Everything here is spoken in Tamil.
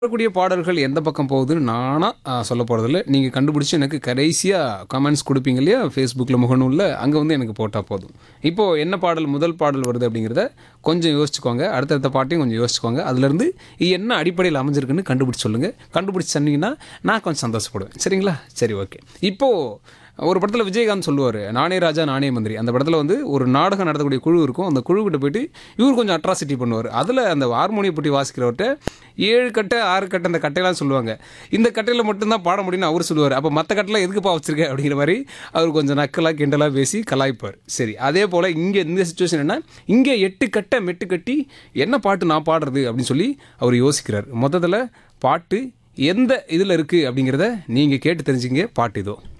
வரக்கூடிய பாடல்கள் எந்த பக்கம் போகுதுன்னு நானாக சொல்ல போகிறதில்ல நீங்கள் கண்டுபிடிச்சி எனக்கு கடைசியாக கமெண்ட்ஸ் கொடுப்பீங்க இல்லையா ஃபேஸ்புக்கில் முகநூலில் அங்கே வந்து எனக்கு போட்டால் போதும் இப்போது என்ன பாடல் முதல் பாடல் வருது அப்படிங்கிறத கொஞ்சம் யோசிச்சுக்கோங்க அடுத்தடுத்த பாட்டையும் கொஞ்சம் யோசிச்சுக்கோங்க அதுலேருந்து இது என்ன அடிப்படையில் அமைஞ்சிருக்குன்னு கண்டுபிடிச்சி சொல்லுங்கள் கண்டுபிடிச்சி சொன்னீங்கன்னா நான் கொஞ்சம் சந்தோஷப்படுவேன் சரிங்களா சரி ஓகே இப்போது ஒரு படத்தில் விஜயகாந்த் சொல்லுவார் நானே ராஜா நானே மந்திரி அந்த படத்தில் வந்து ஒரு நாடகம் நடத்தக்கூடிய குழு இருக்கும் அந்த குழுக்கிட்ட போயிட்டு இவர் கொஞ்சம் அட்ராசிட்டி பண்ணுவார் அதில் அந்த ஹார்மோனிய பட்டி வாசிக்கிறவர்கிட்ட ஏழு கட்டை ஆறு கட்டை அந்த கட்டையெல்லாம் சொல்லுவாங்க இந்த கட்டையில் மட்டும்தான் பாட முடியும்னு அவர் சொல்லுவார் அப்போ மற்ற கட்டையில் எதுக்குப்பா வச்சிருக்க அப்படிங்கிற மாதிரி அவர் கொஞ்சம் நக்கலாக கிண்டலாக பேசி கலாய்ப்பார் சரி அதே போல் இங்கே இந்த சுச்சுவேஷன் என்ன இங்கே எட்டு கட்டை மெட்டு கட்டி என்ன பாட்டு நான் பாடுறது அப்படின்னு சொல்லி அவர் யோசிக்கிறார் மொத்தத்தில் பாட்டு எந்த இதில் இருக்குது அப்படிங்கிறத நீங்கள் கேட்டு தெரிஞ்சுங்க பாட்டு இதோ